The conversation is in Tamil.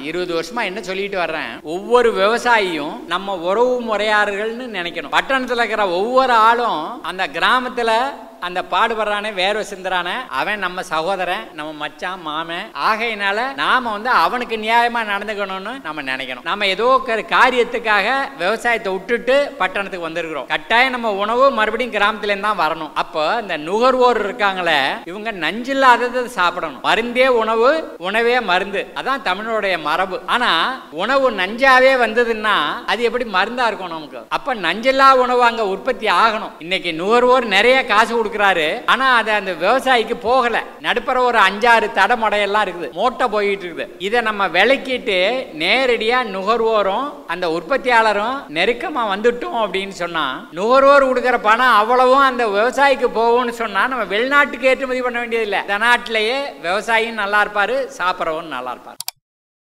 இருபது வருஷமா என்ன சொல்லிட்டு வர்றேன் ஒவ்வொரு விவசாயியும் நம்ம உறவு முறையாளர்கள்னு நினைக்கணும் பட்டணத்துல இருக்கிற ஒவ்வொரு ஆளும் அந்த கிராமத்துல அந்த பாடுபடுறானே வேர்வை சிந்துறானே அவன் நம்ம சகோதரன் நம்ம மச்சான் மாமன் ஆகையினால நாம வந்து அவனுக்கு நியாயமா நடந்துக்கணும்னு நம்ம நினைக்கணும் நம்ம ஏதோ ஒரு காரியத்துக்காக விவசாயத்தை விட்டுட்டு பட்டணத்துக்கு வந்திருக்கிறோம் கட்டாயம் நம்ம உணவு மறுபடியும் கிராமத்துல இருந்து தான் வரணும் அப்போ இந்த நுகர்வோர் இருக்காங்களே இவங்க நஞ்சில்லாததை சாப்பிடணும் மருந்தே உணவு உணவே மருந்து அதான் தமிழனுடைய மரபு ஆனா உணவு நஞ்சாவே வந்ததுன்னா அது எப்படி மருந்தா இருக்கும் நமக்கு அப்ப நஞ்சில்லா உணவு அங்க உற்பத்தி ஆகணும் இன்னைக்கு நுகர்வோர் நிறைய காசு கொடுக்குறாரு ஆனா அது அந்த விவசாயிக்கு போகல நடுப்புற ஒரு அஞ்சாறு தடமடையெல்லாம் இருக்குது மூட்டை போயிட்டு இருக்குது இதை நம்ம விளக்கிட்டு நேரடியா நுகர்வோரும் அந்த உற்பத்தியாளரும் நெருக்கமா வந்துட்டோம் அப்படின்னு சொன்னா நுகர்வோர் கொடுக்குற பணம் அவ்வளவும் அந்த விவசாயிக்கு போகும்னு சொன்னா நம்ம வெளிநாட்டுக்கு ஏற்றுமதி பண்ண வேண்டியதில்லை இந்த நாட்டிலேயே விவசாயியும் நல்லா இருப்பாரு சாப்பிட்றவன் நல்லா இருப்பார்